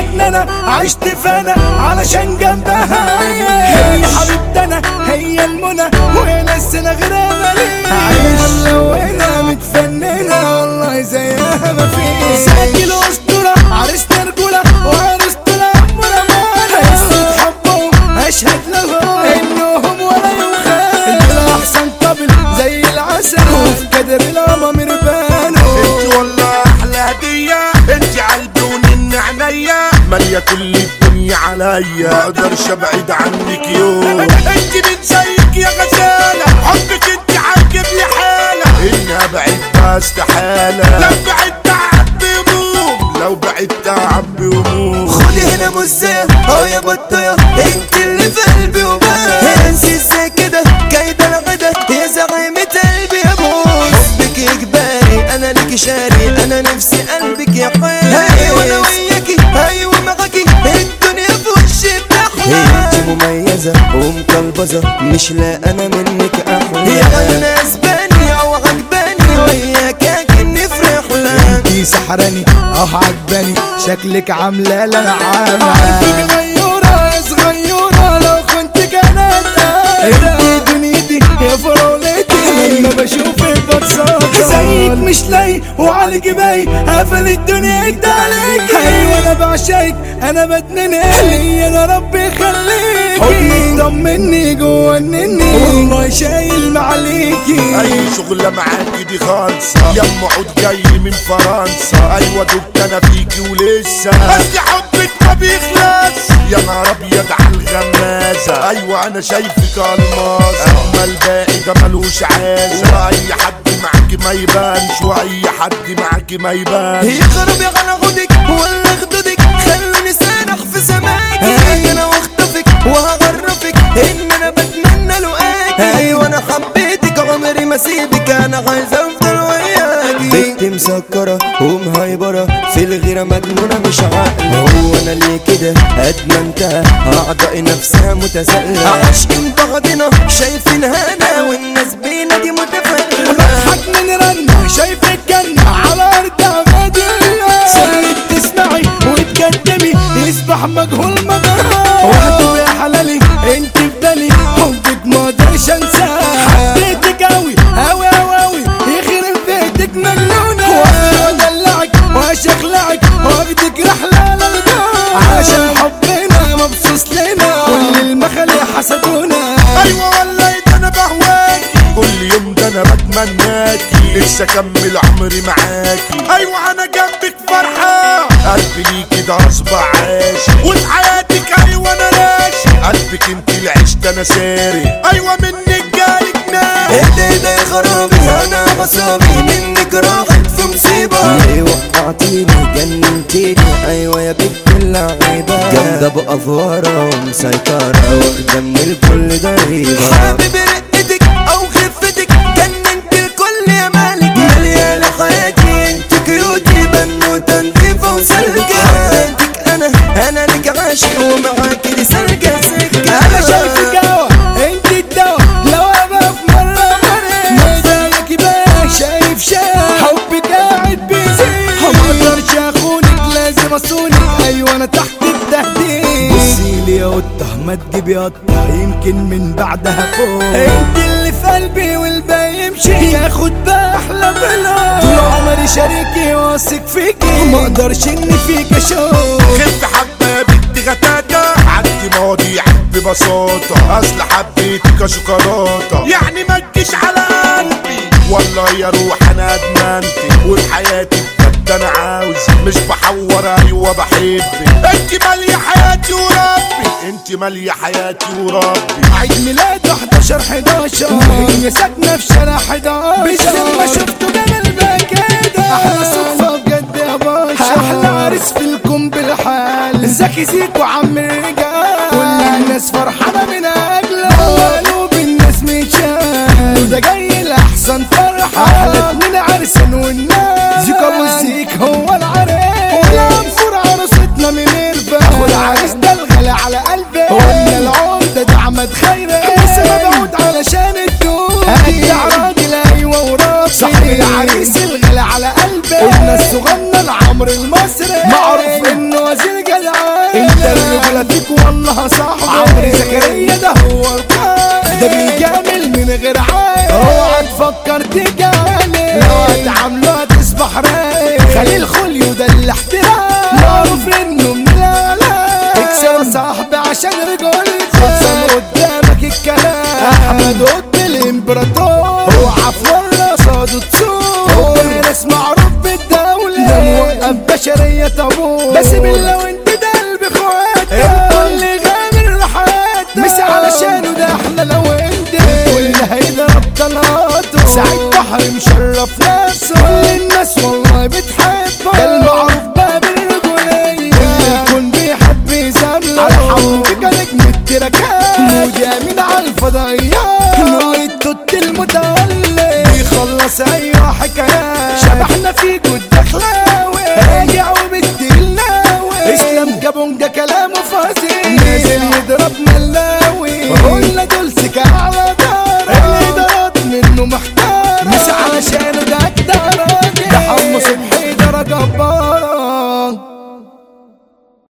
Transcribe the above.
انا عشت فانا علشان جنبها هي حبيبتنا هي المنى وهي لسنا غيرها ماليش عايش لو انا متفننة والله زيها ما فيش زي الاسطورة عرسنا رجولة وعرسنا احمر امانة قصة حبهم اشهد لهم انهم ولا يخان دول احسن قبل زي العسل وفي قدر الامر بانوا انت والله احلى هدية انت عالبون ان عينيا مالية كل الدنيا عليا ما اقدرش ابعد عنك يوم انت من زيك يا غزالة حبك انت عاجب لي حالة اني ابعد ما استحالة لو بعدت عبي هموم لو بعدت عبي هموم خدي هنا مزة اه يا بطية انت اللي في قلبي وبس انسي ازاي كده كايدة العدا يا زعيمة قلبي يا بوس حبك اجباري انا ليكي شاري انا نفسي قلبك يا حيل ايوه انا وياكي ايوه معاكي الدنيا في وشي بتحلى انت مميزة ومقلبزة مش لا انا منك احلى يا غنى اسباني او عجباني وياك اكني في رحلة انتي سحراني اه عجباني شكلك عاملة لنا عامة عارفك غيورة يا صغيرة لو كنت كانت انتي دنيتي يا فراولتي لما بشوفك بتصدق زيك مش لاقي وعلى جباي قفل الدنيا انت عليك ايوه انا بعشقك انا بدمنك لي انا ربي يخليكي حضنك طمني جوانني والله شايل معليكي اي شغلة معاكي دي خالصة يا ام عود جاي من فرنسا ايوه دبت انا فيكي ولسه اصل حبك ما بيخلص يا نهار ابيض على الغمازة ايوه انا شايفك الماظة اما الباقي ده ملوش عازة واي حد معاكي ما يبانش واي حد معاكي ما يبانش يخرب يا غلا غدك ولا خدودك خلوني سارح في سماكي انا واخطفك وهغرفك ان انا بتمنى لقاكي ايوه انا حبيتك عمري ما سيبك انا عايز افضل وياكي بنت مسكرة ومهيبرة في الغيرة مجنونة مش عاقلة هو انا ليه كده ادمنتها اعضائي نفسها متسلة عاشقين بعضنا شايفينها انا والناس بينا دي متفائلة بضحك من رنة شايف الجنة على أرض عباد الله سنة تسمعي وتقدمي يسبح مجهول مجرها وحده يا حلالي انت في بالي حبك ما اقدرش انساه حبيتك اوي اوي اوي اوي يخرب بيتك مجنونة وادلعك واشخلعك واخدك رحلة للجو عشان حبنا مبسوط لنا كل المخلي حسدونا ايوه والله ده انا بهواكي كل يوم ده انا بتمناكي نفسي اكمل عمري معاكي ايوه انا جنبك فرحة قلبي ليكي ده اصبع عاشق وفي حياتك ايوه انا راشق قلبك انت اللي عشت انا ساري ايوه منك جاي جنان ايدي ده خرابي انا مصابي منك راحت في مصيبة ليه وقعتيني جننتيني ايوه يا بنت اللعيبة جامدة بأفوارة ومسيطرة واخدة من الكل ضريبة حابب رقتك او خفتك جننت الكل يا مالك مليانة حياتي انت كيوتي بنوتة نضيفة وسلكة حبيتك انا انا لك عاشق ومعاك دي سلكة سكة انا شايفك هوا انت الدوا لو ابقى في مرة مرة ميدانك يبقى شايف شايف حبك قاعد بيزيد ما اقدرش اخونك لازم اصونك ايوه انا تحت التهديد بصي لي يا قطة ما تجيبي قطة يمكن من بعدها فوق انت اللي في قلبي والباقي يمشي ياخد بقى احلى بلا طول عمري شريكي واثق فيكي ما اقدرش ان فيك اشوف خف حبة يا بنت غتاتة عدي مواضيعك ببساطة اصل حبيتك يا شوكولاتة يعني ما تجيش على قلبي والله يا روح انا ادمنتك وبحياتي بجد انا عاوز مش بحور ايوه بحبك انت مالية حياتي وربي انت مالية حياتي وربي عيد ميلاد 11 11 هي ساكنة في شارع 11 بالسما شفتوا جمال بقى كده احلى صدفة بجد يا باشا احلى عريس في الكون بالحال زكي زيكو عم الرجال كل الناس فرحانة من اجله وقلوب الناس متشال وده جاي لاحسن فرحة احلى اتنين عرسان والناس زيكو ابو الزيك هو العريس والعنفور عروستنا من الباب والعريس ده الغالي على قلبي قلنا العمدة ده احمد خيري بس مبعوث علشان الدود ادي راجل ايوه وراسي صاحب العريس الغالي على قلبي الناس تغنى العمر المصري معروف انه وزير جدعان انت الرجولة فيك والله صاحبي عمرو زكريا ده هو القائد ده بيجامل من غير عين اوعى تفكر تجامل لو هتعامله هتصبح رايق خليل خليو ده الاحترام معروف انه من الاعلام اكسر يا صاحبي عشان رجولتك خلصان قدامك الكلام احمد قد الامبراطور اوعى في ولا صادوا تسوق هو ناس معروف بالدولة ده موقف بشرية طابور بس بالله وانت ده قلب اخواتك الكل غامر لحياتك مش علشانه ده احنا لو انت الكل هيضرب طلاته سعيد بحر مشرف نفسه كل الناس والله بتحبه ده المعروف باب الرجولية الكل بيحب يزامله على حبك نجم التركات مودي امين على الفضائيات